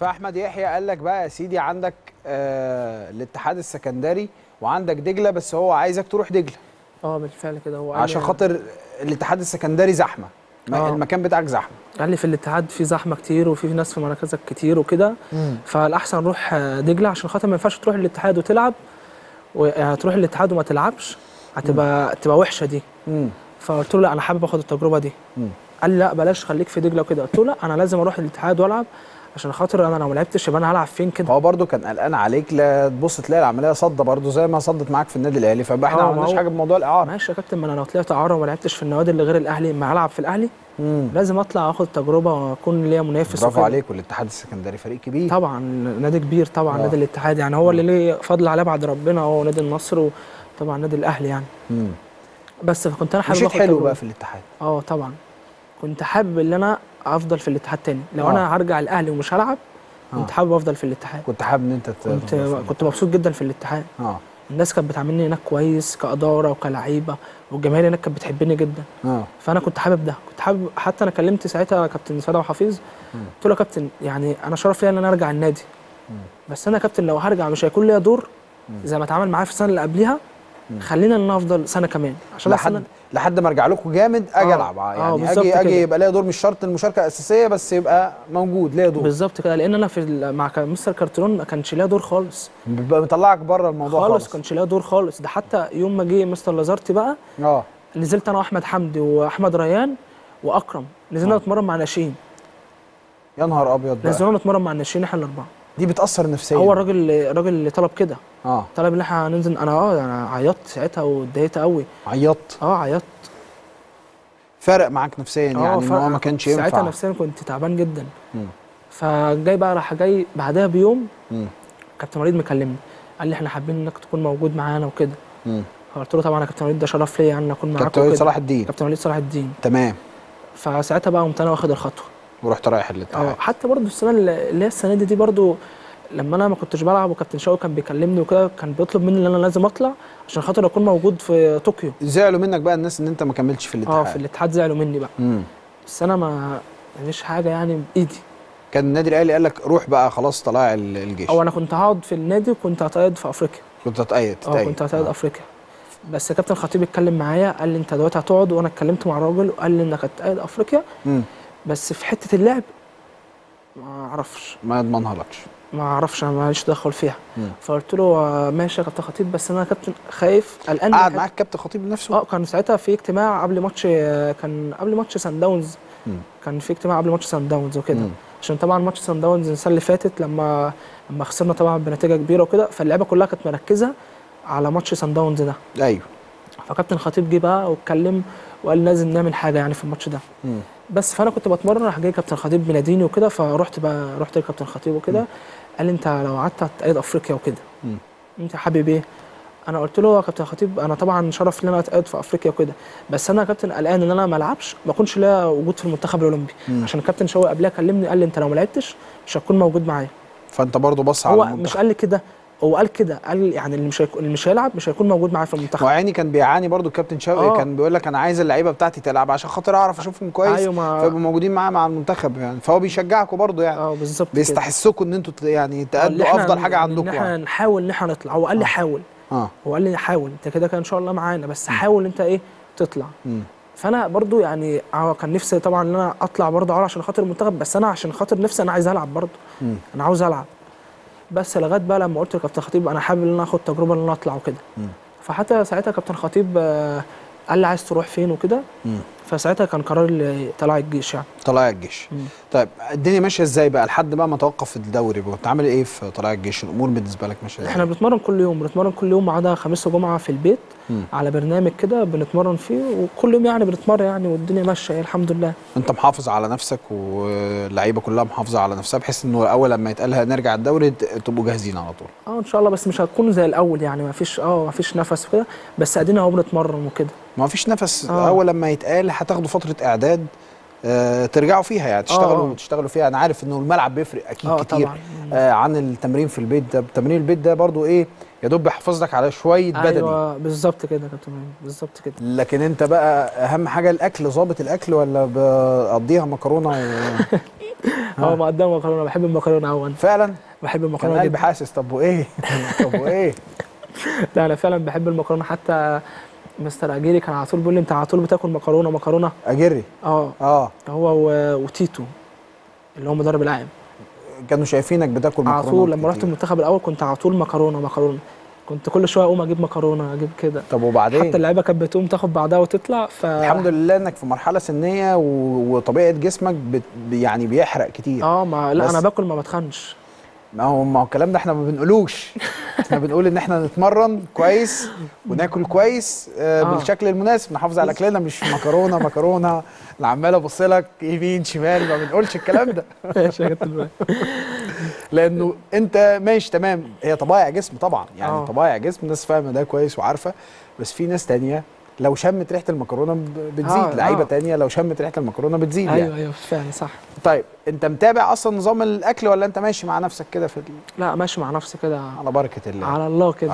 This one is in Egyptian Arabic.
فاحمد يحيى قال لك بقى يا سيدي عندك آه الاتحاد السكندري وعندك دجله بس هو عايزك تروح دجله اه بالفعل كده هو قال عشان لي- خاطر الاتحاد السكندري زحمه ما- آه. المكان بتاعك زحمه قال لي في الاتحاد في زحمه كتير وفي ناس في مراكزك كتير وكده فالاحسن نروح آه، دجله عشان خاطر ما ينفعش تروح الاتحاد وتلعب و- يعني تروح الاتحاد وما تلعبش هتبقى تبقى وحشه دي مم. فقلت له لا انا حابب اخد التجربه دي مم. قال لي لا بلاش خليك في دجله وكده قلت له لا انا لازم اروح الاتحاد والعب عشان خاطر انا لو ما لعبتش يبقى انا هلعب فين كده هو برضو كان قلقان عليك لا تبص تلاقي العمليه صدى برضو زي ما صدت معاك في النادي الاهلي فبقى احنا آه، ما ما عملناش هو- حاجه بموضوع الاعاره ماشي يا كابتن ما انا لو طلعت اعاره وما لعبتش في النوادي اللي غير الاهلي ما هلعب في الاهلي مم. لازم اطلع اخد تجربه واكون ليا منافس برافو وكده. عليك والاتحاد السكندري فريق كبير طبعا نادي كبير طبعا آه. نادي الاتحاد يعني هو اللي ليه فضل عليه بعد ربنا هو نادي النصر وطبعا نادي الاهلي يعني مم. بس فكنت انا حابب مشيت اخد حلو تجربة. بقى في الاتحاد اه طبعا كنت حابب ان انا افضل في الاتحاد تاني لو آه. انا هرجع الاهلي ومش هلعب كنت آه. حابب افضل في الاتحاد كنت حابب ان انت ت- كنت تفضل في- كنت مبسوط جدا في الاتحاد اه الناس كانت بتعاملني هناك كويس كاداره وكلعيبه والجماهير هناك كانت بتحبني جدا اه فانا كنت حابب ده كنت حابب حتى انا كلمت ساعتها كابتن سيد أبو حفيظ قلت له يا كابتن يعني انا شرف ليا ان انا ارجع النادي بس انا يا كابتن لو هرجع مش هيكون ليا دور زي ما اتعامل معايا في السنه اللي قبليها خلينا ان انا افضل سنه كمان عشان لحد السنة- لحد ما ارجع لكم جامد اجي آه. العب آه، يعني بالظبط اجي اجي كده. يبقى ليا دور مش شرط المشاركه الاساسيه بس يبقى موجود ليا دور بالظبط كده لان انا في ال- مع ك- مستر كارترون ما كانش ليا دور خالص بيبقى مطلعك بره الموضوع خالص خالص, كانش ليا دور خالص ده حتى يوم ما جه مستر لازارتي بقى اه نزلت انا واحمد حمدي واحمد ريان واكرم نزلنا آه. نتمرن مع ناشئين يا نهار ابيض بقى نزلنا نتمرن مع الناشئين احنا الاربعه دي بتاثر نفسيا هو الراجل الراجل اللي طلب كده اه طلب ان احنا هننزل انا اه انا عيطت ساعتها واتضايقت قوي عيطت اه عيطت فرق معاك نفسيا يعني ان فرق. هو ما كانش ساعتها ينفع نفسيا كنت تعبان جدا مم. فجاي بقى راح جاي بعدها بيوم مم. كابتن وليد مكلمني قال لي احنا حابين انك تكون موجود معانا وكده مم. فقلت له طبعا يا كابتن وليد ده شرف ليا ان اكون معاكم كابتن وليد وكده. صلاح الدين كابتن وليد صلاح الدين تمام فساعتها بقى قمت انا واخد الخطوه ورحت رايح اه الاتحاد حتى برضو السنه اللي اللي هي السنه دي دي برضو لما انا ما كنتش بلعب وكابتن شوقي كان بيكلمني وكده كان بيطلب مني ان انا لازم اطلع عشان خاطر اكون موجود في طوكيو زعلوا منك بقى الناس ان انت ما كملتش في الاتحاد اه في الاتحاد زعلوا مني بقى مم. بس انا ما مش حاجه يعني بايدي كان النادي الاهلي قال لك روح بقى خلاص طلع ال- الجيش او انا كنت هقعد في النادي وكنت هتقيد في افريقيا كنت هتأيد اه تتأيد. كنت هتقيد افريقيا بس كابتن خطيب اتكلم معايا قال لي انت دلوقتي هتقعد وانا اتكلمت مع الراجل وقال لي انك هتقيد افريقيا مم. بس في حته اللعب ما اعرفش ما يضمنها لكش ما اعرفش انا ماليش تدخل فيها مم. فقلت له آه، ماشي يا كابتن خطيب بس انا كابتن خايف قلقان من قعد حتة- معاك كابتن خطيب نفسه اه كان ساعتها في اجتماع قبل ماتش آه، كان قبل ماتش سان داونز مم. كان في اجتماع قبل ماتش سان داونز وكده مم. عشان طبعا ماتش سان داونز السنه اللي فاتت لما لما خسرنا طبعا بنتيجه كبيره وكده فاللعيبه كلها كانت مركزه على ماتش سان داونز ده ايوه فكابتن خطيب جه بقى واتكلم وقال لازم نعمل حاجه يعني في الماتش ده مم. بس فانا كنت بتمرن راح جاي كابتن خطيب بيناديني وكده فرحت بقى رحت لكابتن خطيب وكده قال لي انت لو قعدت هتأيد افريقيا وكده مم. انت حابب ايه؟ انا قلت له يا كابتن خطيب انا طبعا شرف ان انا اتقيد في افريقيا وكده بس انا يا كابتن قلقان ان انا ما العبش ما اكونش ليا وجود في المنتخب الاولمبي مم. عشان الكابتن شوقي قبلها كلمني قال لي انت لو ما لعبتش مش هتكون موجود معايا فانت برضو بص على هو المنتخب مش قال لي كده هو قال كده قال يعني اللي مش هيكون اللي مش هيلعب مش هيكون موجود معايا في المنتخب وعيني كان بيعاني برضو الكابتن شوقي آه. كان بيقول لك انا عايز اللعيبه بتاعتي تلعب عشان خاطر اعرف اشوفهم كويس ايوه ما فيبقوا موجودين معاه مع المنتخب يعني فهو بيشجعكم برضو يعني اه بالظبط كده. بيستحسكم ان انتوا ت- يعني آه، تأدوا اللي إحنا- افضل حاجه عندكم ان احنا يعني. نحاول ان احنا نطلع هو قال لي آه. حاول اه هو قال لي حاول انت كده كده ان شاء الله معانا بس حاول انت ايه تطلع مم. فانا برضو يعني اه كان نفسي طبعا ان انا اطلع برضو عار عشان خاطر المنتخب بس انا عشان خاطر نفسي انا عايز العب برضو مم. انا عاوز العب بس لغايه بقى لما قلت لكابتن خطيب انا حابب ان انا اخد تجربه ان انا اطلع وكده مم. فحتى ساعتها كابتن خطيب آه، قال لي عايز تروح فين وكده مم. فساعتها كان قرار اللي طلع الجيش يعني طلائع الجيش مم. طيب الدنيا ماشيه ازاي بقى لحد بقى ما توقف الدوري بقى بتعمل ايه في طلائع الجيش الامور بالنسبه لك ماشيه ازاي احنا بنتمرن كل يوم بنتمرن كل يوم ما عدا خميس وجمعه في البيت مم. على برنامج كده بنتمرن فيه وكل يوم يعني بنتمرن يعني والدنيا ماشيه الحمد لله انت محافظ على نفسك واللعيبه كلها محافظه على نفسها بحيث انه اول لما يتقال هنرجع الدوري ت- تبقوا جاهزين على طول اه ان شاء الله بس مش هتكون زي الاول يعني ما فيش اه ما فيش نفس كده بس ادينا اهو بنتمرن وكده ما فيش نفس آه. اول لما يتقال هتاخدوا فتره اعداد آه ترجعوا فيها يعني تشتغلوا آه. تشتغلوا فيها انا عارف انه الملعب بيفرق اكيد اه كتير طبعا آه عن التمرين في البيت ده تمرين البيت ده برضو ايه يا دوب بيحافظ لك على شويه بدني ايوه بالظبط كده يا كابتن إبراهيم، بالظبط كده لكن انت بقى اهم حاجه الاكل ظابط الاكل ولا بقضيها مكرونه و... اه مقدم مكرونه بحب المكرونه قوي انا فعلا بحب كان المكرونه قلبي جدا حاسس طب وايه طب وايه لا انا فعلا بحب المكرونه حتى مستر اجيري كان على طول بيقول لي انت على طول بتاكل مكرونه مكرونه اجري اه اه هو و- وتيتو اللي هو مدرب العام كانوا شايفينك بتاكل مكرونه على طول لما رحت كتير. المنتخب الاول كنت على طول مكرونه مكرونه كنت كل شويه اقوم اجيب مكرونه اجيب كده طب وبعدين حتى اللعيبه كانت بتقوم تاخد بعدها وتطلع ف الحمد لله انك في مرحله سنيه و... وطبيعه جسمك بت... يعني بيحرق كتير اه ما لا بس- انا باكل ما بتخنش ما هو ما هو الكلام ده احنا ما بنقولوش احنا بنقول ان احنا نتمرن كويس وناكل كويس آه آه. بالشكل المناسب نحافظ على اكلنا مش مكرونه مكرونه اللي عمال ابص لك يمين شمال ما بنقولش الكلام ده ماشي يا كابتن إبراهيم. لانه انت ماشي تمام هي طبائع جسم طبعا يعني آه. طبائع جسم الناس فاهمه ده كويس وعارفه بس في ناس تانية لو شمت ريحه المكرونه ب- بتزيد آه، لعيبه آه. تانية لو شمت ريحه المكرونه بتزيد ايوه يعني ايوه فعلا صح طيب انت متابع اصلا نظام الاكل ولا انت ماشي مع نفسك كده في ال- لا ماشي مع نفسي كده على بركه الله على الله كده